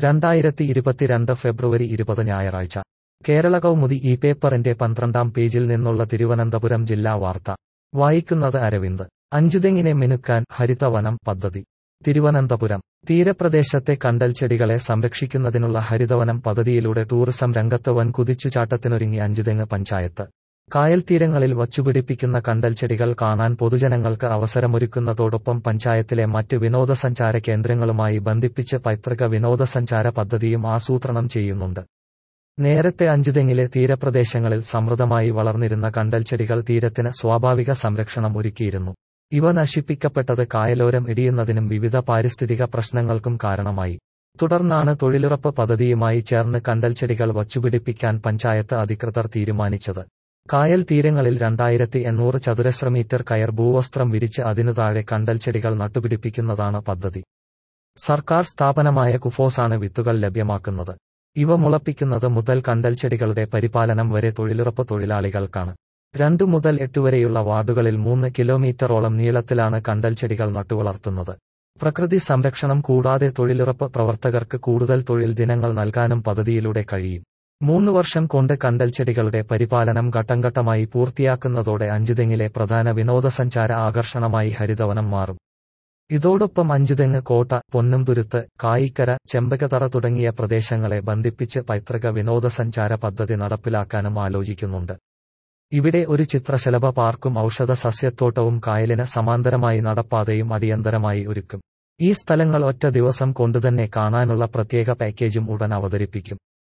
രണ്ടായിരത്തി ഇരുപത്തിരണ്ട് ഫെബ്രുവരി ഇരുപത് ഞായറാഴ്ച കേരള കൗമുദി ഈ പേപ്പറിന്റെ പന്ത്രണ്ടാം പേജിൽ നിന്നുള്ള തിരുവനന്തപുരം ജില്ലാ വാർത്ത വായിക്കുന്നത് അരവിന്ദ് അഞ്ചുതെങ്ങിനെ മിനുക്കാൻ ഹരിതവനം പദ്ധതി തിരുവനന്തപുരം തീരപ്രദേശത്തെ കണ്ടൽ ചെടികളെ സംരക്ഷിക്കുന്നതിനുള്ള ഹരിതവനം പദ്ധതിയിലൂടെ ടൂറിസം രംഗത്ത് വൻ കുതിച്ചുചാട്ടത്തിനൊരുങ്ങി അഞ്ചുതെങ്ങ് പഞ്ചായത്ത് കായൽ തീരങ്ങളിൽ വച്ചുപിടിപ്പിക്കുന്ന കണ്ടൽ ചെടികൾ കാണാൻ പൊതുജനങ്ങൾക്ക് അവസരമൊരുക്കുന്നതോടൊപ്പം പഞ്ചായത്തിലെ മറ്റ് വിനോദസഞ്ചാര കേന്ദ്രങ്ങളുമായി ബന്ധിപ്പിച്ച് പൈതൃക വിനോദസഞ്ചാര പദ്ധതിയും ആസൂത്രണം ചെയ്യുന്നുണ്ട് നേരത്തെ അഞ്ചുതെങ്ങിലെ തീരപ്രദേശങ്ങളിൽ സമൃദ്ധമായി വളർന്നിരുന്ന കണ്ടൽ ചെടികൾ തീരത്തിന് സ്വാഭാവിക സംരക്ഷണം ഒരുക്കിയിരുന്നു ഇവ നശിപ്പിക്കപ്പെട്ടത് കായലോരം ഇടിയുന്നതിനും വിവിധ പാരിസ്ഥിതിക പ്രശ്നങ്ങൾക്കും കാരണമായി തുടർന്നാണ് തൊഴിലുറപ്പ് പദ്ധതിയുമായി ചേർന്ന് കണ്ടൽ ചെടികൾ വച്ചുപിടിപ്പിക്കാൻ പഞ്ചായത്ത് അധികൃതർ തീരുമാനിച്ചത് കായൽ തീരങ്ങളിൽ രണ്ടായിരത്തി എണ്ണൂറ് ചതുരശ്ര മീറ്റർ കയർ ഭൂവസ്ത്രം വിരിച്ച് അതിനു താഴെ കണ്ടൽ ചെടികൾ നട്ടുപിടിപ്പിക്കുന്നതാണ് പദ്ധതി സർക്കാർ സ്ഥാപനമായ കുഫോസാണ് വിത്തുകൾ ലഭ്യമാക്കുന്നത് ഇവ മുളപ്പിക്കുന്നത് മുതൽ കണ്ടൽ ചെടികളുടെ പരിപാലനം വരെ തൊഴിലുറപ്പ് തൊഴിലാളികൾക്കാണ് രണ്ടു മുതൽ എട്ട് വരെയുള്ള വാർഡുകളിൽ മൂന്ന് കിലോമീറ്ററോളം നീളത്തിലാണ് കണ്ടൽ ചെടികൾ നട്ടുവളർത്തുന്നത് പ്രകൃതി സംരക്ഷണം കൂടാതെ തൊഴിലുറപ്പ് പ്രവർത്തകർക്ക് കൂടുതൽ തൊഴിൽ ദിനങ്ങൾ നൽകാനും പദ്ധതിയിലൂടെ കഴിയും മൂന്ന് വർഷം കൊണ്ട് കണ്ടൽ ചെടികളുടെ പരിപാലനം ഘട്ടംഘട്ടമായി പൂർത്തിയാക്കുന്നതോടെ അഞ്ചുതെങ്ങിലെ പ്രധാന വിനോദസഞ്ചാര ആകർഷണമായി ഹരിതവനം മാറും ഇതോടൊപ്പം അഞ്ചുതെങ്ങ് കോട്ട പൊന്നുംതുരുത്ത് കായിക്കര ചെമ്പകതറ തുടങ്ങിയ പ്രദേശങ്ങളെ ബന്ധിപ്പിച്ച് പൈതൃക വിനോദസഞ്ചാര പദ്ധതി നടപ്പിലാക്കാനും ആലോചിക്കുന്നുണ്ട് ഇവിടെ ഒരു ചിത്രശലഭ പാർക്കും ഔഷധ സസ്യത്തോട്ടവും കായലിന് സമാന്തരമായി നടപ്പാതയും അടിയന്തരമായി ഒരുക്കും ഈ സ്ഥലങ്ങൾ ഒറ്റ ദിവസം കൊണ്ടുതന്നെ കാണാനുള്ള പ്രത്യേക പാക്കേജും ഉടൻ അവതരിപ്പിക്കും